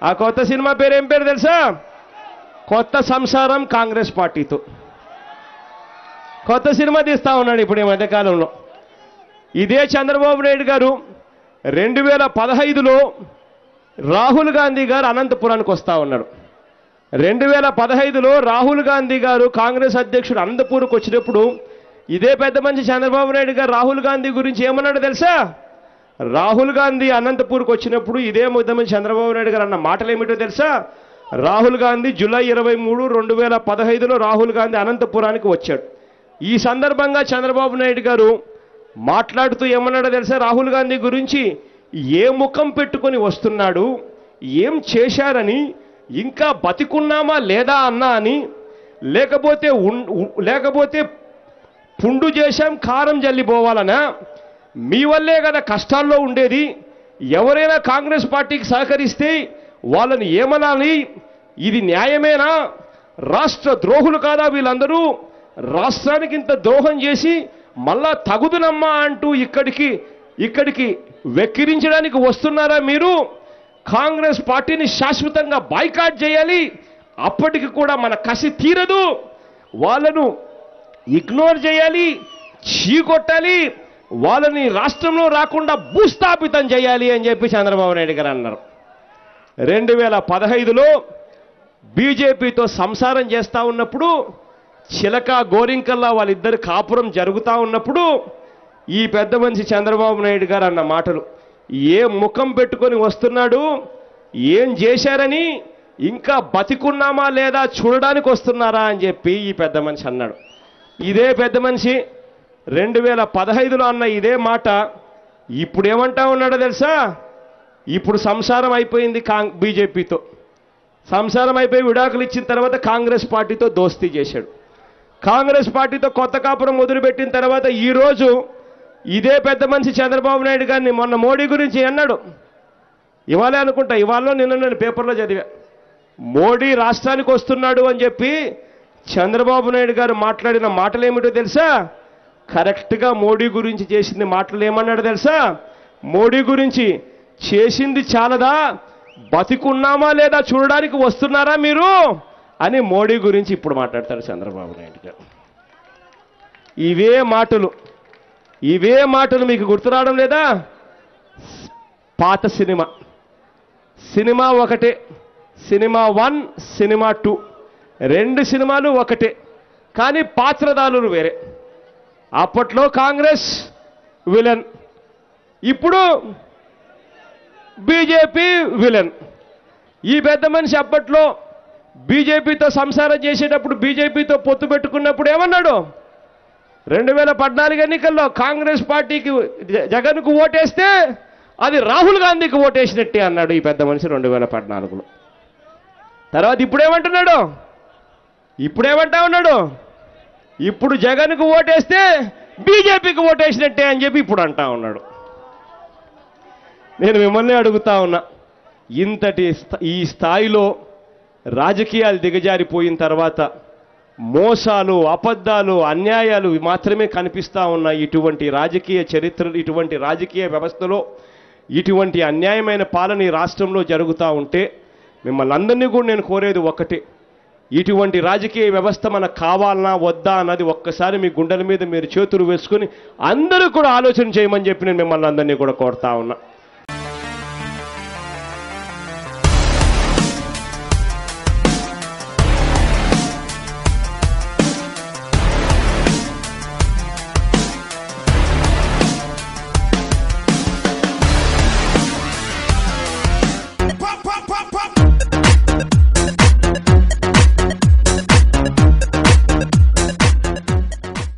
ఆ కొత్త సినిమా పేరు ఏం పేరు తెలుసా కొత్త సంసారం కాంగ్రెస్ పార్టీతో కొత్త సినిమా తీస్తా ఉన్నాడు ఇప్పుడు ఈ మధ్యకాలంలో ఇదే చంద్రబాబు నాయుడు గారు రెండు వేల పదహైదులో రాహుల్ గాంధీ గారు అనంతపురానికి వస్తా ఉన్నారు రెండు వేల పదహైదులో రాహుల్ గాంధీ గారు కాంగ్రెస్ అధ్యక్షుడు అనంతపూర్కి వచ్చినప్పుడు ఇదే పెద్ద మంచి చంద్రబాబు నాయుడు గారు రాహుల్ గాంధీ గురించి ఏమన్నాడు తెలుసా రాహుల్ గాంధీ అనంతపూర్కి వచ్చినప్పుడు ఇదే పెద్ద మంచి చంద్రబాబు నాయుడు గారు అన్న మాటలు ఏమిటో తెలుసా రాహుల్ గాంధీ జూలై ఇరవై మూడు రెండు వేల పదహైదులో రాహుల్ గాంధీ అనంతపురానికి వచ్చాడు ఈ సందర్భంగా చంద్రబాబు నాయుడు గారు మాట్లాడుతూ ఏమన్నాడో తెలుసా రాహుల్ గాంధీ గురించి ఏ ముఖం పెట్టుకొని వస్తున్నాడు ఏం చేశారని ఇంకా బతికున్నామా లేదా అన్నా అని లేకపోతే ఉన్- ఉ- లేకపోతే పుండు చేశాం కారం జల్లిపోవాలనా మీ వల్లే కదా కష్టాల్లో ఉండేది ఎవరైనా కాంగ్రెస్ పార్టీకి సహకరిస్తే వాళ్ళని ఏమనాలి ఇది న్యాయమేనా రాష్ట్ర ద్రోహులు కాదా వీళ్ళందరూ రాష్ట్రానికి ఇంత ద్రోహం చేసి మళ్ళా తగుదునమ్మా అంటూ ఇక్కడికి ఇక్కడికి వెక్కిరించడానికి వస్తున్నారా మీరు కాంగ్రెస్ పార్టీని శాశ్వతంగా బాయ్కాట్ చేయాలి అప్పటికి కూడా మన కసి తీరదు వాళ్ళను ఇగ్నోర్ చేయాలి చీకొట్టాలి వాళ్ళని రాష్ట్రంలో రాకుండా భూస్థాపితం చేయాలి అని చెప్పి చంద్రబాబు నాయుడు గారు అన్నారు రెండు వేల పదహైదులో బీజేపీతో సంసారం చేస్తా ఉన్నప్పుడు చిలక గోరింకల్లా వాళ్ళిద్దరు కాపురం జరుగుతూ ఉన్నప్పుడు ఈ పెద్ద మనిషి చంద్రబాబు నాయుడు గారు అన్న మాటలు ఏ ముఖం పెట్టుకొని వస్తున్నాడు ఏం చేశారని ఇంకా బతికున్నామా లేదా చూడడానికి వస్తున్నారా అని చెప్పి ఈ పెద్ద మనిషి అన్నాడు ఇదే పెద్ద మనిషి రెండు వేల పదహైదులో అన్న ఇదే మాట ఇప్పుడు ఏమంటా ఉన్నాడో తెలుసా ఇప్పుడు సంసారం అయిపోయింది కాంగ్ బీజేపీతో సంసారం అయిపోయి విడాకులు ఇచ్చిన తర్వాత కాంగ్రెస్ పార్టీతో దోస్తీ చేశాడు కాంగ్రెస్ పార్టీతో కొత్త కాపురం మొదలుపెట్టిన తర్వాత ఈరోజు ఇదే పెద్ద మనిషి చంద్రబాబు నాయుడు గారిని మొన్న మోడీ గురించి అన్నాడు ఇవాళే అనుకుంటా ఇవాళ నిన్న నేను పేపర్లో చదివా మోడీ రాష్ట్రానికి వస్తున్నాడు అని చెప్పి చంద్రబాబు నాయుడు గారు మాట్లాడిన మాటలు ఏమిటో తెలుసా కరెక్ట్గా మోడీ గురించి చేసింది మాటలు ఏమన్నాడు తెలుసా మోడీ గురించి చేసింది చాలదా బతికున్నామా లేదా చూడడానికి వస్తున్నారా మీరు అని మోడీ గురించి ఇప్పుడు మాట్లాడతారు చంద్రబాబు నాయుడు గారు ఇవే మాటలు ఇవే మాటలు మీకు గుర్తు రావడం లేదా పాత సినిమా సినిమా ఒకటే సినిమా వన్ సినిమా టూ రెండు సినిమాలు ఒకటే కానీ పాత్రదారులు వేరే అప్పట్లో కాంగ్రెస్ విలన్ ఇప్పుడు బీజేపీ విలన్ ఈ పెద్ద మనిషి అప్పట్లో బీజేపీతో సంసారం చేసేటప్పుడు బీజేపీతో పొత్తు పెట్టుకున్నప్పుడు ఏమన్నాడు రెండు వేల పద్నాలుగు ఎన్నికల్లో కాంగ్రెస్ పార్టీకి జ- జగన్కు ఓటేస్తే అది రాహుల్ గాంధీకి ఓటేసినట్టే అన్నాడు ఈ పెద్ద మనిషి రెండు వేల పద్నాలుగులో తర్వాత ఇప్పుడేమంటున్నాడు ఇప్పుడేమంటా ఉన్నాడు ఇప్పుడు జగన్కు ఓటేస్తే బీజేపీకి ఓటేసినట్టే అని చెప్పి ఇప్పుడు అంటా ఉన్నాడు నేను మిమ్మల్ని అడుగుతా ఉన్నా ఇంతటి స్థ- ఈ స్థాయిలో రాజకీయాలు దిగజారిపోయిన తర్వాత మోసాలు అబద్ధాలు అన్యాయాలు మాత్రమే కనిపిస్తా ఉన్న ఇటువంటి రాజకీయ చరిత్ర ఇటువంటి రాజకీయ వ్యవస్థలో ఇటువంటి అన్యాయమైన పాలన ఈ రాష్ట్రంలో జరుగుతూ ఉంటే మిమ్మల్ని అందరినీ కూడా నేను కోరేది ఒక్కటే ఇటువంటి రాజకీయ వ్యవస్థ మనకు కావాలనా వద్దా అన్నది ఒక్కసారి మీ గుండెల మీద మీరు చేతులు వేసుకొని అందరూ కూడా ఆలోచన చేయమని చెప్పి నేను మిమ్మల్ని అందరినీ కూడా కోరుతా ఉన్నా